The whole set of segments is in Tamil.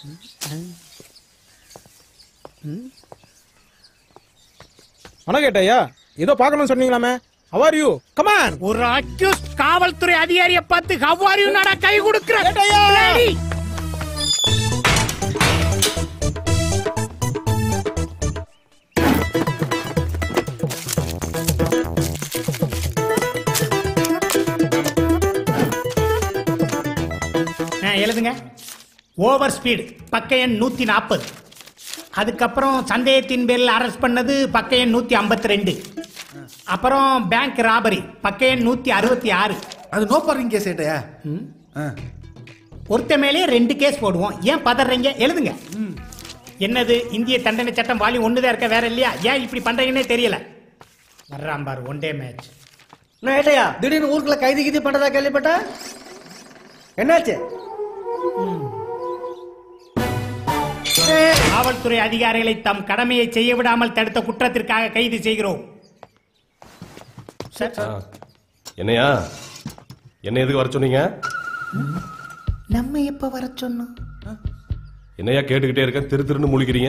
வணக்கம் ஏட்டையா ஏதோ பார்க்கணும்னு சொன்னீங்களாமே ஹவர் யூ கமான் ஒரு அக்யூஸ்ட் காவல்துறை அதிகாரியை பார்த்து ஹவ்வாரியும் நாடா கை கொடுக்கிற ஏட்டையா! Bloody! ஆ, எழுதுங்க ஓவர் ஸ்பீடு பக்க எண் நூத்தி நாற்பது அதுக்கப்புறம் சந்தேகத்தின் பேரில் அரெஸ்ட் பண்ணது பக்க எண் நூத்தி ஐம்பத்தி ரெண்டு அப்புறம் பேங்க் ராபரி பக்க எண் நூத்தி அறுபத்தி ஆறு அது நோ பார்க்கிங் கேஸ் ஏட்டையா ஆ. ஒருத்த மேலே ரெண்டு கேஸ் போடுவோம் ஏன் பதறீங்க எழுதுங்க என்னது இந்திய தண்டனை சட்டம் வாலி ஒண்ணுதான் இருக்க வேற இல்லையா ஏன் இப்படி பண்றீங்கன்னே தெரியல வர்றான் பாரு ஒன் டே மேட்ச் நான் ஏட்டையா திடீர்னு ஊருக்குள்ள கைது கீது பண்றதா கேள்விப்பட்டேன் என்னாச்சு காவல்துறை அதிகாரிகளை தம் கடமையை செய்ய விடாமல் தடுத்த குற்றத்திற்காக கைது செய்கிறோம் சார் என்னையா என்ன எதுக்கு வர சொன்னீங்க நம்ம எப்ப வர சொன்னோம் என்னையா கேட்டுக்கிட்டே இருக்கேன் திரு திருன்னு முழிக்கிறீங்க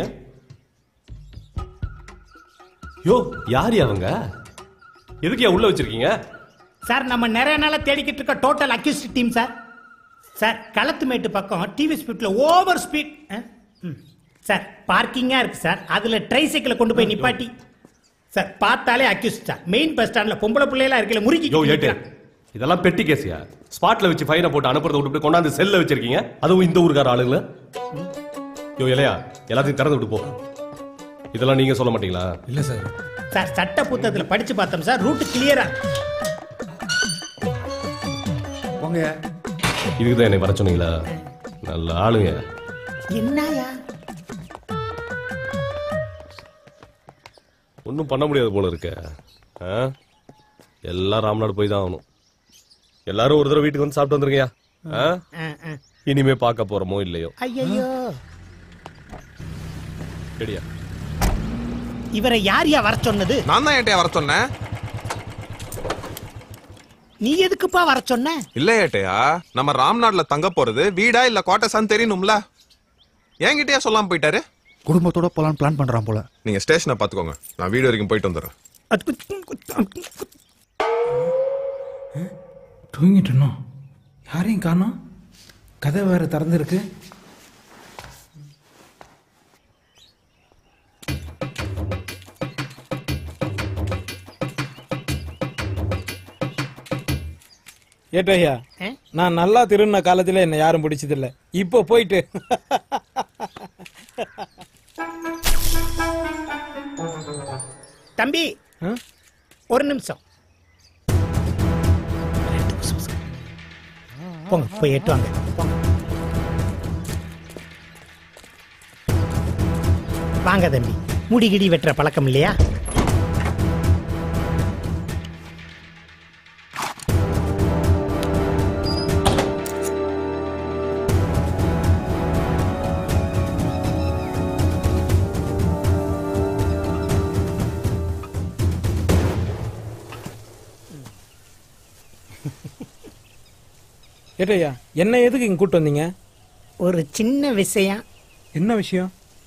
யோ யார் அவங்க எதுக்கு உள்ள வச்சிருக்கீங்க சார் நம்ம நிறைய நாளா தேடிக்கிட்டு இருக்க total accused team sir sir களத்துமேட்டு பக்கம் டிவி ஸ்பீட்ல ஓவர் ஸ்பீட் சார் பார்க்கிங்கா இருக்கு சார் அதுல ட்ரைசைக்கிளை கொண்டு போய் நிப்பாட்டி சார் பார்த்தாலே அக்யூஸ்ட் சார் மெயின் பஸ் ஸ்டாண்ட்ல பொம்பளை பிள்ளைலாம் இருக்கல முறுக்கி யோ ஏட்டு இதெல்லாம் பெட்டி கேசியா ஸ்பாட்ல வச்சு ஃபைனை போட்டு அனுப்புறத விட்டு போய் கொண்டாந்து செல்ல வச்சிருக்கீங்க அதுவும் இந்த ஊருக்கார ஆளுங்கள யோ இலையா எல்லாத்தையும் திறந்து விட்டு போ இதெல்லாம் நீங்க சொல்ல மாட்டீங்களா இல்ல சார் சார் சட்ட புத்தகத்துல படிச்சு பார்த்தோம் சார் ரூட் கிளியரா போங்க இதுக்கு தான் என்னை வர சொன்னீங்களா நல்ல ஆளுங்க என்னயா ஒன்றும் பண்ண முடியாது போல இருக்க ஆ? எல்லாம் ராம்நாடு போய் தான் ஆகணும் எல்லாரும் ஒரு தடவை வீட்டுக்கு வந்து சாப்பிட்டு வந்துருங்கயா ஆ? இனிமே பார்க்க போறோமோ இல்லையோ ஐயோ ரெடியா இவரை யார் யா வர சொன்னது நான் தான் ஏட்டையா வர சொன்னேன் நீ எதுக்குப்பா வர சொன்ன இல்ல ஏட்டையா நம்ம ராம்நாட்ல தங்க போறது வீடா இல்ல கோட்டசான்னு தெரியணும்ல என்கிட்டயா சொல்லாம போயிட்டாரு குடும்பத்தோட போலான்னு பிளான் பண்றான் போல நீங்க ஸ்டேஷனை பாத்துக்கோங்க நான் வீடு வரைக்கும் போயிட்டு வந்துடுறேன் தூங்கிட்டு இருந்தோம் யாரையும் காணோம் கதை வேற திறந்துருக்கு ஏட்டையா ஆ? நான் நல்லா திருண்ண காலத்துல என்ன யாரும் பிடிச்சதில்ல இப்போ போயிட்டு தம்பி ஆ? ஒரு நிமிஷம் போங்க போய் எட்டு வாங்க போங்க. வாங்க தம்பி முடி கிடி வெட்டுற பழக்கம் இல்லையா ஏட்டையா என்ன எதுக்கு இங்க கூட்டு வந்தீங்க ஒரு சின்ன விஷயம் என்ன விஷயம்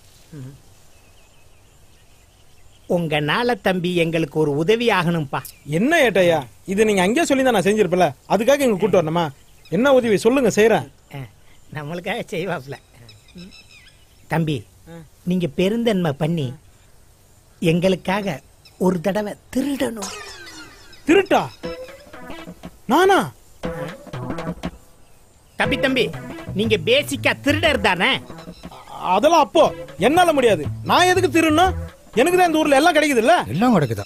உங்கனால தம்பி எங்களுக்கு ஒரு உதவி ஆகணும்ப்பா என்ன ஏட்டையா இது நீங்க அங்கேயே சொல்லி தான் நான் செஞ்சிருப்பல அதுக்காக இங்க கூட்டு வரணுமா என்ன உதவி சொல்லுங்க செய்யறேன் அஹ், நம்மளுக்காக செய்வாப்ல தம்பி நீங்க பெருந்தன்மை பண்ணி எங்களுக்காக ஒரு தடவை திருடணும் திருட்டா நானா தம்பி தம்பி நீங்க பேசிக்கா திருடர் தானே அதெல்லாம் அப்போ என்னால முடியாது நான் எதுக்கு திருடணும் எனக்கு தான் இந்த ஊர்ல எல்லாம் கிடைக்குது இல்ல எல்லாம் கிடைக்குதா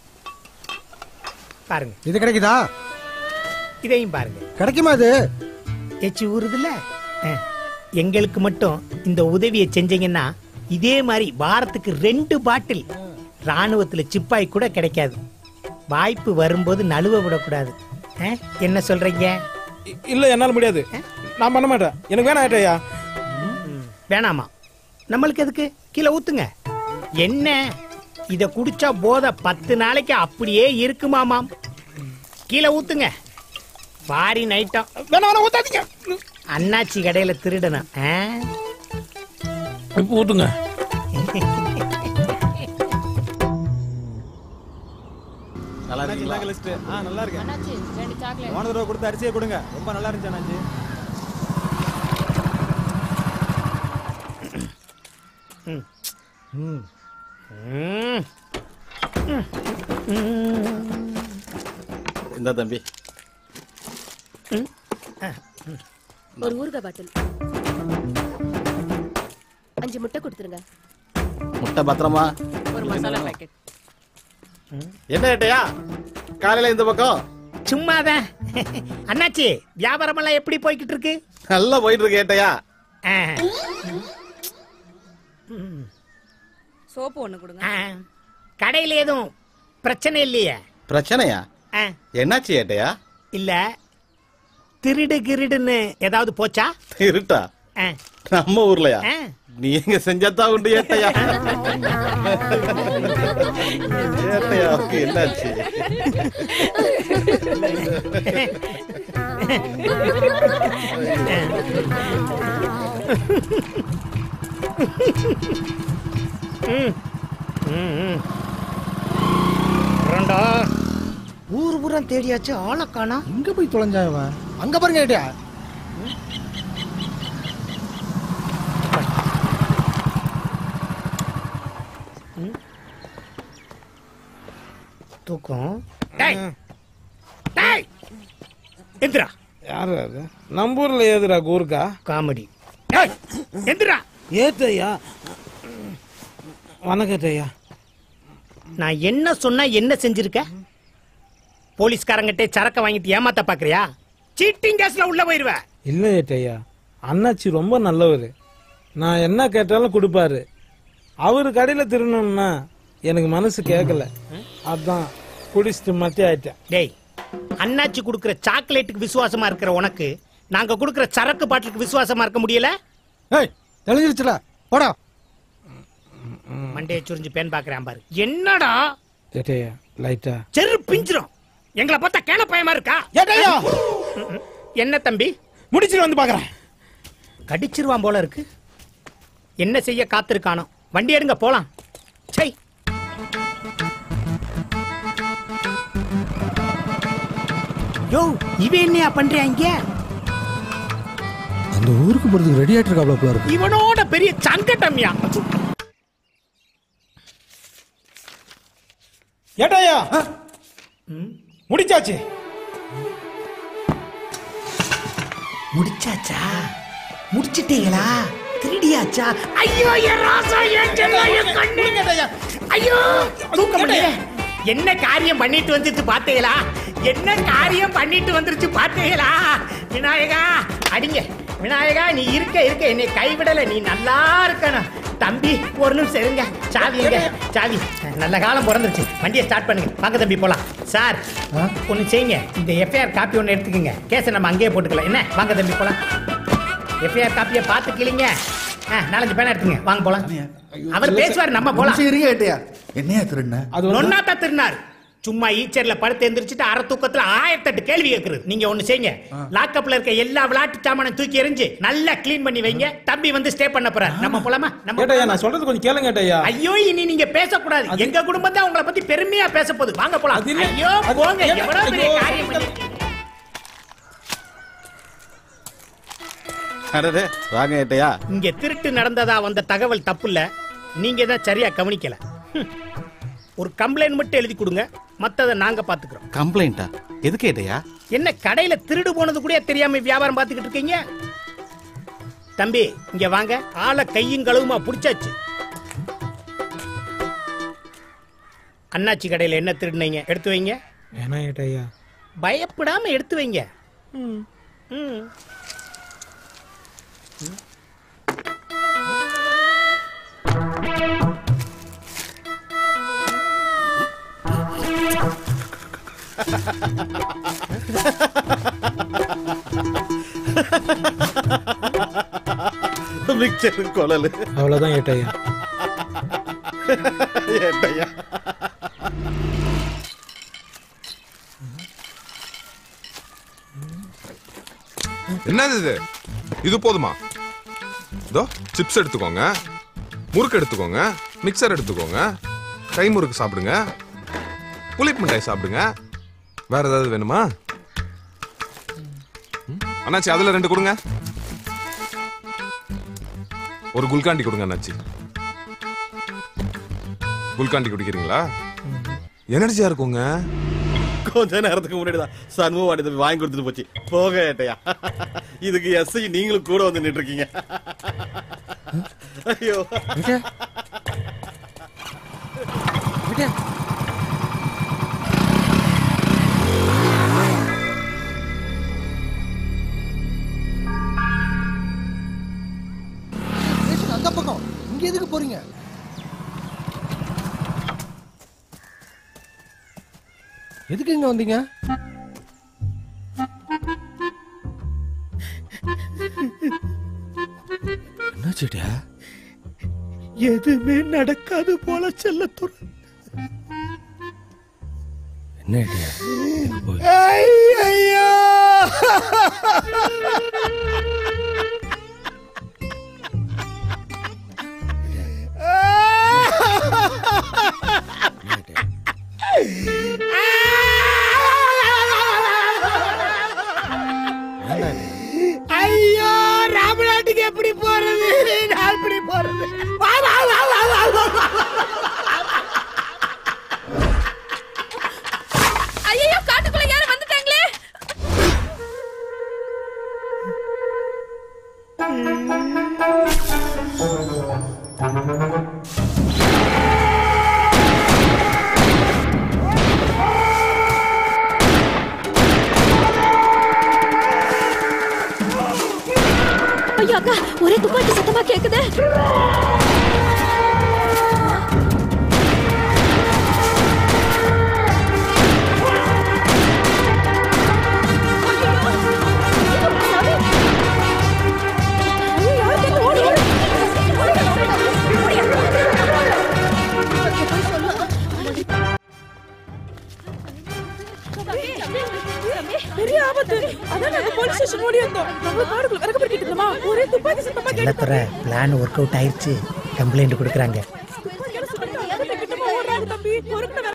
பாருங்க இது கிடைக்குதா இதையும் பாருங்க கிடைக்குமா இது எச்சி ஊறுதுல அஹ், எங்களுக்கு மட்டும் இந்த உதவியை செஞ்சீங்கன்னா இதே மாதிரி வாரத்துக்கு ரெண்டு பாட்டில் ராணுவத்துல சிப்பாய் கூட கிடைக்காது வாய்ப்பு வரும்போது நழுவ விடக்கூடாது அஹ், என்ன சொல்றீங்க இ- இல்ல என்னால முடியாது நான் பண்ண மாட்டேன் எனக்கு வேணாம் ஏட்டையா வேணாமா நம்மளுக்கு எதுக்கு கீழே ஊத்துங்க என்ன இத குடிச்சா போதை பத்து நாளைக்கு அப்படியே இருக்குமாமாம் கீழே ஊத்துங்க பாரி நைட்டம் வேணாம் வேணாம் ஊத்தாதீங்க அண்ணாச்சி கடையில திருடணும் ஆ? இப்போ ஊத்துங்க நல்லா இருக்கீங்களா ஆ நல்லா இருக்கேன் அண்ணாச்சி ரெண்டு சாக்லேட் போன தடவை கொடுத்த அரிசியை கொடுங்க ரொம்ப நல்லா இருந்துச்சு அண்ணாச்சி இந்த தம்பி ஒரு ஊறுகாய் பாட்டில் அஞ்சு முட்டை கொடுத்துருங்க முட்டை பத்திரமா ஒரு மசாலா பாக்கெட் என்ன ஏட்டையா காலையில இந்த பக்கம் சும்மாதான் அண்ணாச்சி வியாபாரமெல்லாம் எப்படி போய்கிட்டு இருக்கு நல்லா போயிட்டு இருக்கு ஏட்டையா ஆ, சோப்பு ஒண்ணு கொடுங்க ஆ. கடையில எதுவும் பிரச்சனை இல்லையே பிரச்சனையா ஆ, என்னாச்சு ஏட்டையா இல்ல திருடு கிருடுன்னு ஏதாவது போச்சா இருட்டா ஆ, நம்ம ஊர்லயா ஆ. நீ எங்க செஞ்சாதான் உண்டு ஏட்டையா ஏட்டையா என்னாச்சு ரெண்டா ஊர் பூரம் தேடியாச்சு ஆளை காணா எங்க போய் தொலைஞ்சா இவன் அங்க பாருங்க ஏட்டியா தூக்கம் டேய் டேய் எந்திரா யாரு அது நம்ம ஊர்ல ஏதுடா கூர்க்கா காமெடி டேய் எந்திரா ஏத்தையா வணக்கத்தையா நான் என்ன சொன்னா என்ன செஞ்சிருக்க போலீஸ்காரங்கிட்டே சரக்க வாங்கிட்டு ஏமாத்த பாக்குறியா சீட்டிங் கேஸ்ல உள்ள போயிருவ இல்ல ஏட்டையா அண்ணாச்சி ரொம்ப நல்லவர் நான் என்ன கேட்டாலும் கொடுப்பாரு அவரு கடையில திருடணும்னா எனக்கு மனசு கேட்கல அதான் குடிச்சிட்டு மத்தி ஆயிட்டேன் டேய் அண்ணாச்சி குடுக்கிற சாக்லேட்டுக்கு விசுவாசமா இருக்கிற உனக்கு நாங்க குடுக்கிற சரக்கு பாட்டிலுக்கு விசுவாசமா இருக்க முடியல ஏய் தெளிஞ்சிருச்சுடா போடா மண்டைய சுரிஞ்சு பேன் பாக்குறேன் பாரு என்னடா ஏட்டையா லைட்டா செரு பிஞ்சிரும் எங்களை பார்த்தா கேன பயமா இருக்கா ஏட்டையா என்ன தம்பி முடிச்சிட்டு வந்து பாக்குறேன் கடிச்சிருவான் போல இருக்கு என்ன செய்ய காத்திருக்கானோ வண்டி எடுங்க போலாம் சை யோ இவன் என்னையா பண்றாங்க அந்த ஊருக்கு போறதுக்கு ரெடி ஆயிட்டு இருக்காப்ல போல இருக்கு இவனோட பெரிய சங்கட்டம்யா ஏட்டையா முடிச்சாச்சு முடிச்சாச்சா முடிச்சிட்டீங்களா திருடியாச்சா ஐயோ என் ராசா என் செல்லம், என் கண்ணு ஐயோ தூக்க முடியல என்ன காரியம் பண்ணிட்டு வந்துச்சு பாத்தீங்களா என்ன காரியம் பண்ணிட்டு வந்துருச்சு பாத்தீங்களா விநாயகா அடிங்க விநாயகா நீ இருக்க இருக்க என்னை கைவிடல நீ நல்லா இருக்கணும் தம்பி ஒரு நிமிஷம் இருங்க சாவி எங்க சாவி நல்ல காலம் பிறந்துருச்சு வண்டியை ஸ்டார்ட் பண்ணுங்க வாங்க தம்பி போலாம் சார் ஒன்று செய்யுங்க இந்த எஃப்ஐஆர் காப்பி ஒன்று எடுத்துக்கங்க கேஸை நம்ம அங்கேயே போட்டுக்கலாம் என்ன வாங்க தம்பி போலாம் எஃப்ஐஆர் காப்பியை பார்த்து கிளிங்க ஆ, நாலஞ்சு பேனா எடுத்துங்க வாங்க போலாம் அவர் பேசுவார் நம்ம போலாம் நிமிஷம் இருங்க ஏட்டியா என்னையா திருண்ண அது வந்து- நொன்னாத்தா திருநார் சும்மா ஈச்சர்ல படுத்து எந்திரிச்சிட்டு அரை தூக்கத்துல ஆயிரத்தெட்டு கேள்வி கேட்கறது நீங்க ஒண்ணு செய்யுங்க லாக்கப்ல இருக்க எல்லா விளையாட்டு சாமானும் தூக்கி எறிஞ்சு நல்லா க்ளீன் பண்ணி வைங்க தம்பி வந்து ஸ்டே பண்ண போறாரு நம்ம போலாமா நம்ம ஏட்டையா போலாமா? நான் சொல்றது கொஞ்சம் கேளுங்க ஏட்டையா ஐயோ இனி நீங்க பேசக்கூடாது எங்க குடும்பம் தான் உங்களை பத்தி பெருமையா பேச போகுது வாங்க போலாம் அது இல்ல. ஐயோ அது- போங்க ஏன்னா- எவ்வளவு பெரிய ஐயோ, காரியம் பண்ணிருக்கீங்க. அடடே வாங்க ஏட்டையா இங்க திருட்டு நடந்ததா வந்த தகவல் தப்பு இல்ல நீங்க தான் சரியா கவனிக்கல ஹம். ஒரு கம்ப்ளைண்ட் மட்டும் எழுதி கொடுங்க மத்தத நாங்க பாத்துக்கிறோம் கம்ப்ளைண்டா எதுக்கு ஏட்டையா என்ன கடையில திருடு போனது கூட தெரியாம வியாபாரம் பார்த்துக்கிட்டு இருக்கீங்க தம்பி இங்க வாங்க ஆளை கையும் களவுமா புடிச்சாச்சு அண்ணாச்சி கடையில என்ன திருடுனீங்க எடுத்து வைங்க ஏன்னா ஏட்டையா பயப்படாம எடுத்து வைங்க ம். மிக்சர் குழலு அவ்வளவுதான் ஏட்டையா ஏட்டையா என்னது இது இது போதுமா இதோ சிப்ஸ் எடுத்துக்கோங்க முறுக்கு எடுத்துக்கோங்க மிக்சர் எடுத்துக்கோங்க கை முறுக்கு சாப்பிடுங்க புளிப்பு மிட்டாய் சாப்பிடுங்க வேற ஏதாவது வேணுமா ம்? அண்ணாச்சி அதுல ரெண்டு கொடுங்க ஒரு குல்காண்டி கொடுங்க அண்ணாச்சி குல்காண்டி குடிக்கிறீங்களா எனர்ஜியா இருக்குங்க கொஞ்ச நேரத்துக்கு முன்னாடி தான் சண்முகவாடி தம்பி வாங்கி கொடுத்துட்டு போச்சு போக ஏட்டையா இதுக்கு எஸ்ஐ நீங்களும் கூட வந்து நின்று இருக்கீங்க ஐயோ ஸ்டேஷன் அந்த பக்கம் இங்க எதுக்கு போறீங்க எதுக்கு இங்க வந்தீங்க என்னாச்சுட்டியா எதுவுமே நடக்காது போல செல்லத்துறை என்ன ஐடியா போய் ஐயோ ஐயோ ராமநாட்டுக்கு எப்படி போறது நான் எப்படி போறது வா, வா, வா, வா, வா, வா, வா. ஐயோ காட்டுக்குள்ள யாரும் வந்துட்டாங்களே ஐயோ அக்கா ஒரே துப்பாக்கி சத்தமா கேக்குது பெரிய ஆபத்து அதான் நாங்க போலீஸ் ஸ்டேஷன் ஓடி வந்தோம் நம்ம காடுக்குள்ள விறகு பறிக்கிட்டு இருந்தோமா ஒரே துப்பாக்கி சத்தமா செல்லத்துறை பிளான் ஒர்க் அவுட் ஆயிடுச்சு கம்ப்ளைண்ட் கொடுக்குறாங்க கேட்டு ஓடுறாங்க தம்பி பொறுக்கணும்